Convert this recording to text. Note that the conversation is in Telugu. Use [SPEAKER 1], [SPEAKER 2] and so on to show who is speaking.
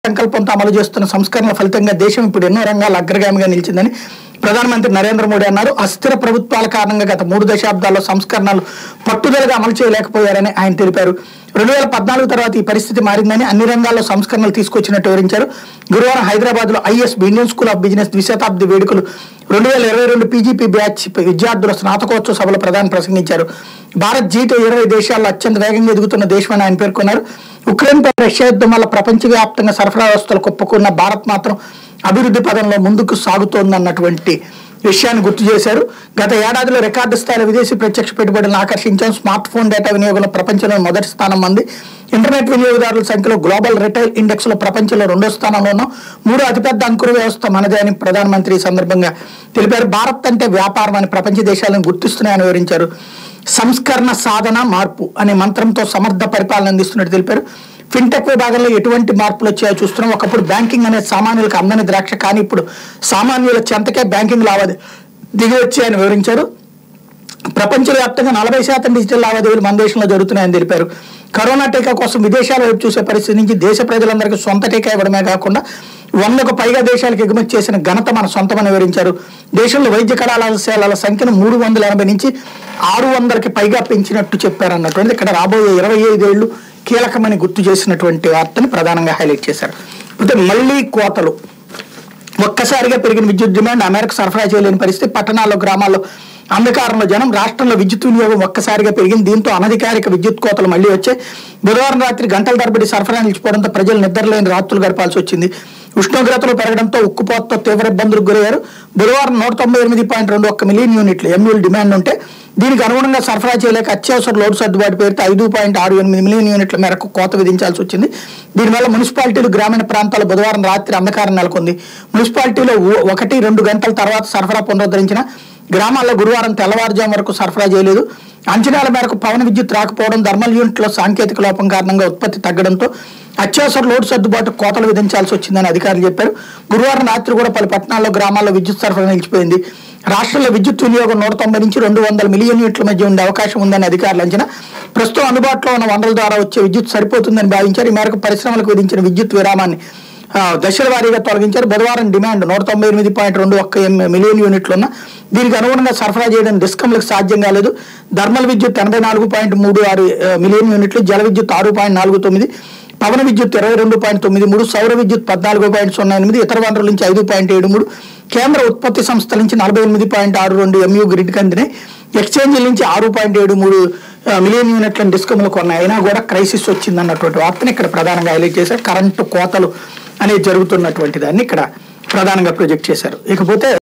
[SPEAKER 1] సంకల్పంతో అమలు చేస్తున్న సంస్కరణల ఫలితంగా దేశం ఇప్పుడు ఎన్నో రంగాల్లో అగ్రగామిగా నిలిచిందని ప్రధానమంత్రి నరేంద్ర మోడీ అన్నారు అస్థిర ప్రభుత్వాల కారణంగా గత మూడు దశాబ్దాల్లో సంస్కరణలు పట్టుదలగా అమలు చేయలేకపోయారని ఆయన తెలిపారు రెండు వేల పద్నాలుగు తర్వాత ఈ పరిస్థితి మారిందని అన్ని రంగాల్లో సంస్కరణలు తీసుకొచ్చినట్టు వివరించారు గురువారం హైదరాబాద్ లో ISB Indian School of Business ద్విశతాబ్ది వేడుకలు రెండు వేల ఇరవై రెండు పీజీపీ బ్యాచ్ విద్యార్థుల స్నాతకోత్సవ సభలో ప్రధాని ప్రసంగించారు భారత్ జీటో ఇరవై దేశాల్లో అత్యంత వేగంగా ఎదుగుతున్న దేశమని ఆయన పేర్కొన్నారు ఉక్రెయిన్ పై రష్యా యుద్ధం వల్ల ప్రపంచవ్యాప్తంగా సరఫరా వ్యవస్థలు కుప్పకున్న భారత్ మాత్రం అభివృద్ధి పదంలో ముందుకు సాగుతోందన్నటువంటి విషయాన్ని గుర్తు చేశారు గత ఏడాదిలో రికార్డు స్థాయిలో విదేశీ ప్రత్యక్ష పెట్టుబడులను ఆకర్షించాం స్మార్ట్ ఫోన్ డేటా వినియోగంలో ప్రపంచంలో మొదటి స్థానం అంది ఇంటర్నెట్ వినియోగదారుల సంఖ్యలో గ్లోబల్ రిటైల్ ఇండెక్స్ లో ప్రపంచంలో రెండో స్థానంలో ఉన్నాం మూడో అతిపెద్ద అంకుర వ్యవస్థ మనదే అని ప్రధానమంత్రి ఈ సందర్భంగా తెలిపారు భారత్ అంటే వ్యాపారం అని ప్రపంచ దేశాలను గుర్తిస్తున్నాయని వివరించారు సంస్కరణ సాధన మార్పు అనే మంత్రంతో సమర్థ పరిపాలన అందిస్తున్నట్టు తెలిపారు ఫిన్టెక్ విభాగంలో ఎటువంటి మార్పులు వచ్చాయో చూస్తున్నాం ఒకప్పుడు బ్యాంకింగ్ అనేది సామాన్యులకు అందని ద్రాక్ష కానీ ఇప్పుడు సామాన్యుల చెంతకే బ్యాంకింగ్ లావాదే దిగి వచ్చాయని వివరించారు ప్రపంచవ్యాప్తంగా నలభై శాతం డిజిటల్ లావాదేవీలు మన దేశంలో జరుగుతున్నాయని తెలిపారు కరోనా టీకా కోసం విదేశాల వైపు చూసే పరిస్థితి నుంచి దేశ ప్రజలందరికీ సొంత టీకా ఇవ్వడమే కాకుండా వందకు పైగా దేశాలకు ఎగుమతి చేసిన ఘనత మన సొంతమని వివరించారు దేశంలో వైద్య కళాశాలల సంఖ్యను మూడు వందల ఎనభై నుంచి ఆరు వందలకి పైగా పెంచినట్టు చెప్పారన్నటువంటి ఇక్కడ రాబోయే ఇరవై ఐదేళ్లు కీలకమని గుర్తు చేసినటువంటి వార్తని ప్రధానంగా హైలైట్ చేశారు అయితే మళ్ళీ కోతలు ఒక్కసారిగా పెరిగిన విద్యుత్ డిమాండ్ అమెరికా సరఫరా చేయలేని పరిస్థితి పట్టణాల్లో గ్రామాల్లో అంధకారంలో జనం రాష్ట్రంలో విద్యుత్ వినియోగం ఒక్కసారిగా పెరిగింది దీంతో అనధికారిక విద్యుత్ కోతలు మళ్లీ వచ్చాయి బుధవారం రాత్రి గంటల తరబడి సరఫరా నిలిచిపోవడంతో ప్రజలు నిద్రలేని రాత్రులు గడపాల్సి వచ్చింది ఉష్ణోగ్రతలు పెరగడంతో ఉక్కుపోతతో తీవ్ర ఇబ్బందులకు గురయ్యారు బుధవారం నూట తొంభై ఎనిమిది పాయింట్ రెండు ఒక్క మిలియన్ యూనిట్లు ఎంయూల్ డిమాండ్ ఉంటే దీనికి అనుగుణంగా సరఫరా చేయలేక అత్యవసర లోడ్ సర్దుబాటు పేరుతో ఐదు పాయింట్ ఆరు ఎనిమిది మిలియన్ యూనిట్ల మేరకు కోత విధించాల్సి వచ్చింది దీనివల్ల మున్సిపాలిటీలు గ్రామీణ ప్రాంతాల బుధవారం రాత్రి అంధకారం నెలకొంది మున్సిపాలిటీలో ఓ- ఒకటి రెండు గంటల తర్వాత సరఫరా పునరుద్ధరించిన గ్రామాల్లో గురువారం తెల్లవారుజాము వరకు సరఫరా చేయలేదు అంచనాల మేరకు పవన విద్యుత్ రాకపోవడం థర్మల్ యూనిట్లో సాంకేతిక లోపం కారణంగా ఉత్పత్తి తగ్గడంతో అత్యవసర లోడ్ సర్దుబాటు కోతలు విధించాల్సి వచ్చిందని అధికారులు చెప్పారు గురువారం రాత్రి కూడా పలు పట్టణాల్లో గ్రామాల్లో విద్యుత్ సరఫరా నిలిచిపోయింది రాష్ట్రంలో విద్యుత్ వినియోగం నూట తొంభై నుంచి రెండు వందల మిలియన్ యూనిట్ల మధ్య ఉండే అవకాశం ఉందని అధికారులు అంచనా ప్రస్తుతం అందుబాటులో ఉన్న వనరుల ద్వారా వచ్చే విద్యుత్ సరిపోతుందని భావించారు ఈ మేరకు పరిశ్రమలకు విధించిన విద్యుత్ విరామాన్ని ఆ, దశల వారీగా తొలగించారు బుధవారం డిమాండ్ నూట తొంభై ఎనిమిది పాయింట్ రెండు ఒక్క ఎం- మిలియన్ యూనిట్లు ఉన్న దీనికి అనుగుణంగా సరఫరా చేయడం డిస్కంలకు సాధ్యం కాలేదు థర్మల్ విద్యుత్ ఎనభై నాలుగు పాయింట్ మూడు ఆరు ఆ, మిలియన్ యూనిట్లు జల విద్యుత్ ఆరు పాయింట్ నాలుగు తొమ్మిది పవన విద్యుత్ ఇరవై రెండు పాయింట్ తొమ్మిది మూడు సౌర విద్యుత్ పద్నాలుగు పాయింట్ సున్నా ఎనిమిది ఇతర వనరుల నుంచి ఐదు పాయింట్ ఏడు మూడు కేంద్ర ఉత్పత్తి సంస్థల నుంచి నలభై ఎనిమిది పాయింట్ ఆరు రెండు ఎంయూ గ్రిడ్ కందినాయి ఎక్స్చేంజ్ల నుంచి ఆరు పాయింట్ ఏడు మూడు ఆ, మిలియన్ యూనిట్లను డిస్కమ్లు కొన్నాయి అయినా కూడా క్రైసిస్ వచ్చిందన్నటువంటి వార్తని ఇక్కడ ప్రధానంగా హైలైట్ చేశారు కరెంటు కోతలు అనేది జరుగుతున్నటువంటి దాన్ని ఇక్కడ ప్రధానంగా ప్రొజెక్ట్ చేశారు ఇకపోతే